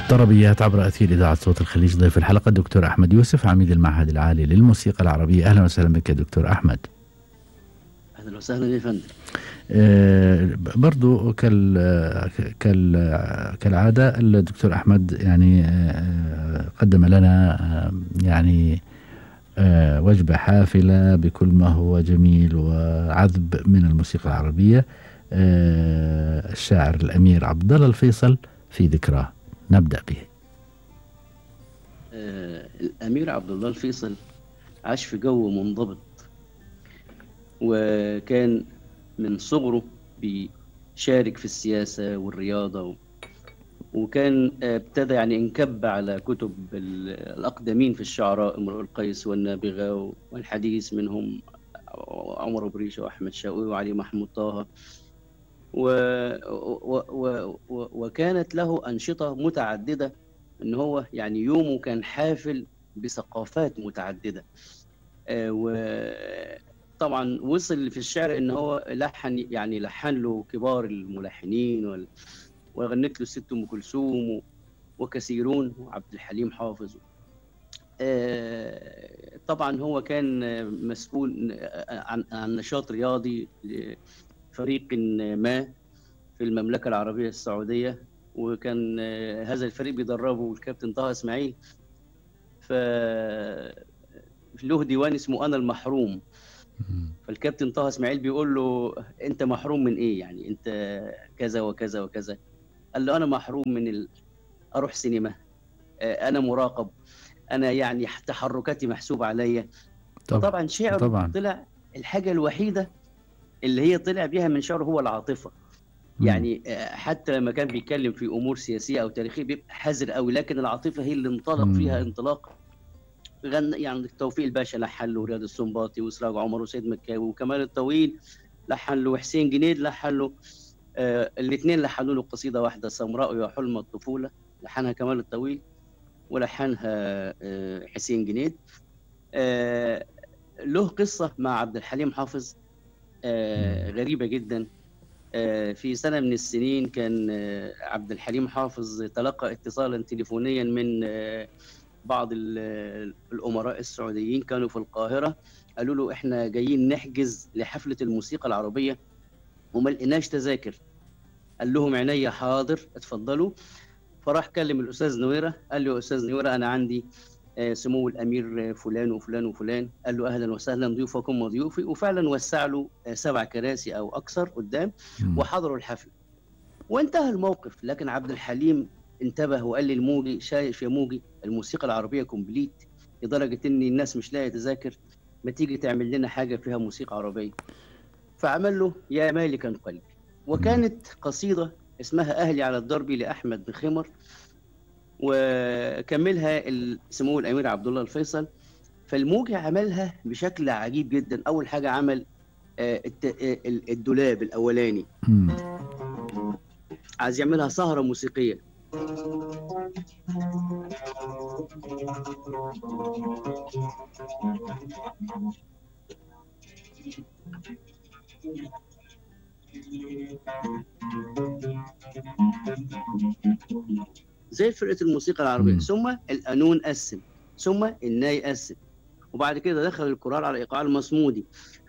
طربيات عبر أثير إذاعة صوت الخليج ضيف الحلقة الدكتور أحمد يوسف عميد المعهد العالي للموسيقى العربية أهلا وسهلا بك دكتور أحمد اهلا وسهلا يا فندم آه، برضو كال كال كالعادة الدكتور أحمد يعني آه، قدم لنا آه، يعني آه، وجبة حافلة بكل ما هو جميل وعذب من الموسيقى العربية آه، الشاعر الأمير عبد الله الفيصل في ذكراه نبدأ به آه الامير عبد الله الفيصل عاش في جو منضبط وكان من صغره بيشارك في السياسه والرياضه و... وكان آه، ابتدى يعني انكب على كتب ال- الاقدمين في الشعراء امرؤ القيس والنابغه والحديث منهم عمر بريشه واحمد شوقي وعلي محمود طه و... و... و... و... وكانت له أنشطة متعددة إن هو يعني يومه كان حافل بثقافات متعددة آه، وطبعا وصل في الشعر إن هو لحن يعني لحن له كبار الملحنين وال... وغنت له الست أم كلثوم و... وكثيرون وعبد الحليم حافظ آه، طبعا هو كان مسؤول عن عن نشاط رياضي لفريق ما في المملكة العربية السعودية وكان آه، هذا الفريق بيدربه الكابتن طه اسماعيل ف له ديوان اسمه انا المحروم فالكابتن طه اسماعيل بيقول له انت محروم من ايه يعني انت كذا وكذا وكذا قال له انا محروم من ال... اروح سينما آه، انا مراقب انا يعني تحركاتي محسوبه عليا طبعا شعره طبعا. طلع الحاجه الوحيده اللي هي طلع بيها من شعره هو العاطفه مم. يعني آه، حتى لما كان بيتكلم في امور سياسيه او تاريخيه بيبقى حذر قوي لكن العاطفه هي اللي انطلق مم. فيها انطلاق غنى يعني توفيق الباشا لحن له رياض السنباطي وسراج عمر وسيد مكاوي وكمال الطويل لحن له حسين جنيد لحن له آه الاثنين لحنوا له قصيده واحده سمراء يا حلم الطفوله لحنها كمال الطويل ولحنها آه حسين جنيد آه له قصه مع عبد الحليم حافظ آه غريبه جدا آه، في سنة من السنين كان آه، عبد الحليم حافظ تلقى اتصالا تليفونيا من آه، بعض ال- الأمراء السعوديين كانوا في القاهرة قالوا له احنا جايين نحجز لحفلة الموسيقى العربية وما لقيناش تذاكر قال لهم عينيا حاضر اتفضلوا فراح كلم الأستاذ نويرة قال له يا أستاذ نويرة أنا عندي آه، سمو الأمير آه، فلان وفلان وفلان قال له أهلا وسهلا ضيوفكم وضيوفي وفعلا وسع له آه، سبع كراسي أو أكثر قدام مم. وحضروا الحفل وانتهى الموقف لكن عبد الحليم انتبه وقال للموجي شايف يا موجي الموسيقى العربيه كومبليت لدرجه ان الناس مش لاقيه تذاكر ما تيجي تعمل لنا حاجه فيها موسيقى عربيه فعمل له يا مالكا قلبي وكانت قصيده اسمها اهلي على الضرب لاحمد بن خمر وكملها ال- سمو الامير عبد الله الفيصل فالموجي عملها بشكل عجيب جدا اول حاجه عمل آه، الت- آه، ال- الدولاب الاولاني مم. عايز يعملها سهرة موسيقية زي فرقة الموسيقى العربية مم. ثم القانون قسم ثم الناي قسم وبعد كده دخل الكورال على ايقاع المصمودي